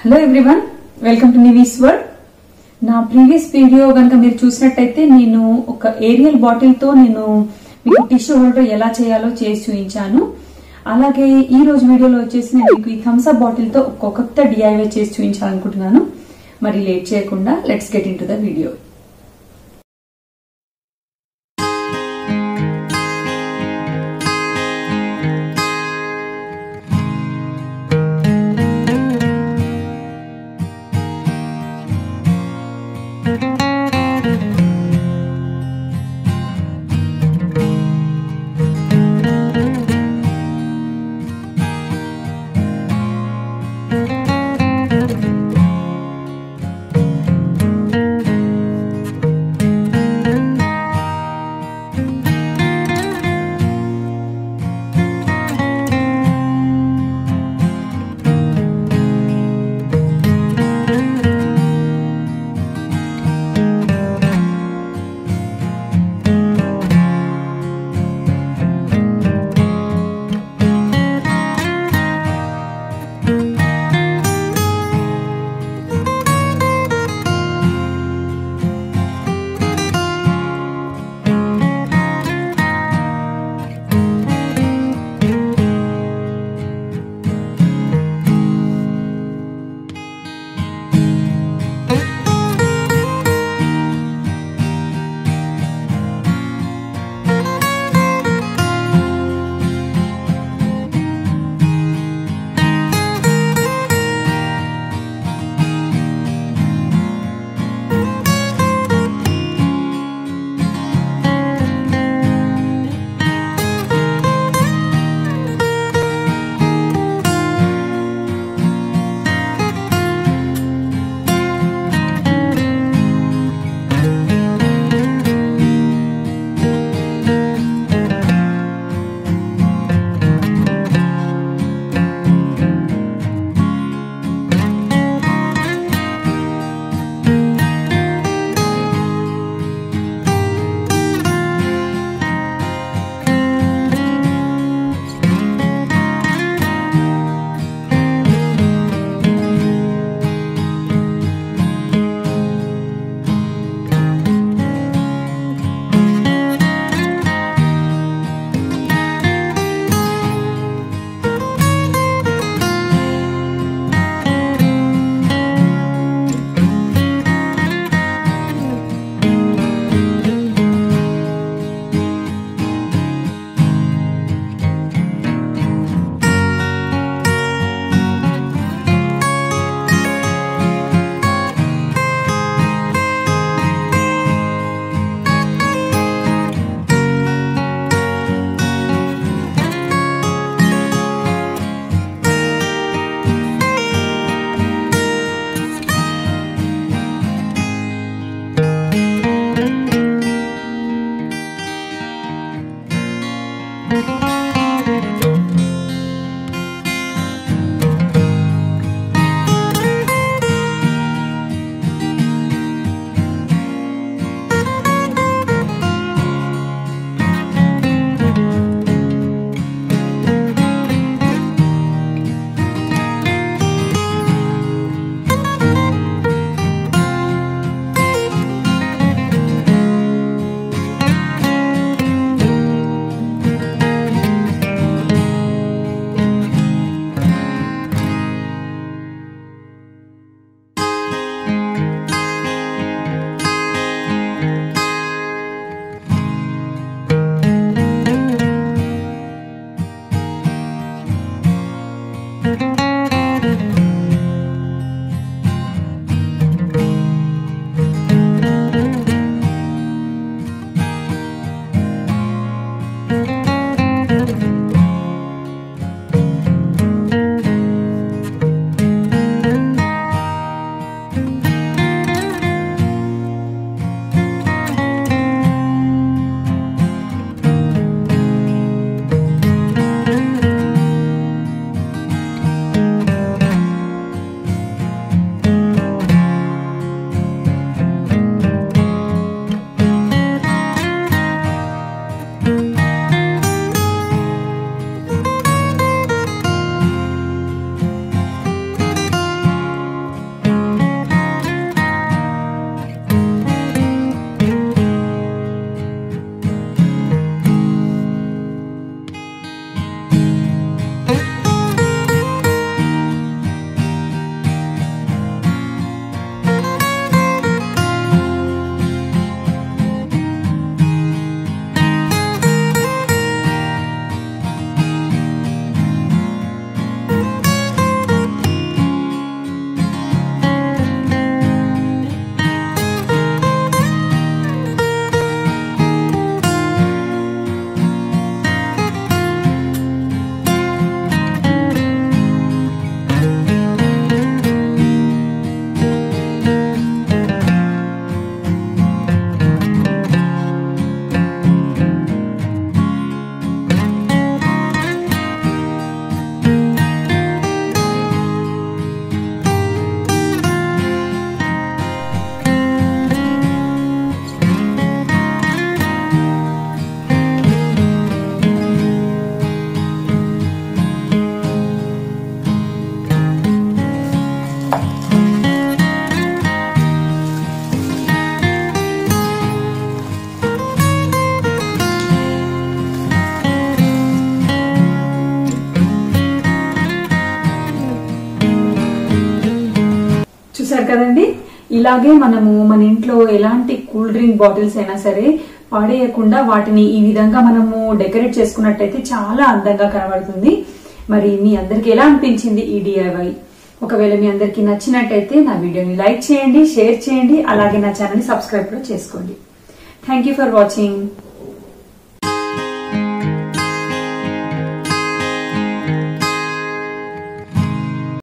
hello everyone welcome to Nivi's world నా previous video కనుక మీరు చూసినట్టయితే నేను ఒక ఏరియల్ బాటిల్ తో నేను మీకు టిష్యూ హోల్డర్ ఎలా చేయాలో చేసి చూపించాను అలాగే ఈ రోజు వీడియోలో వచ్చేసి నేను మీకు ఈ థమ్స్ అప్ బాటిల్ తో ఒక కొత్త డిఐవై చేసి చూపించాలనుకుంటున్నాను మరి లేట్ చేయకుండా let's get into the video కదండి ఇలాగే మనము మన ఇంట్లో ఎలాంటి కూల్ డ్రింక్ బాటిల్స్ అయినా సరే పాడేయకుండా వాటిని ఈ విధంగా మనము డెకరేట్ చేసుకున్నట్టయితే చాలా అందంగా కనబడుతుంది మరి మీ అందరికి ఎలా అనిపించింది ఈ డిఐవై ఒకవేళ మీ అందరికి నచ్చినట్టయితే నా వీడియోని లైక్ చేయండి షేర్ చేయండి అలాగే నా ఛానల్ సబ్స్క్రైబ్ కూడా చేసుకోండి థ్యాంక్ యూ ఫర్ వాచింగ్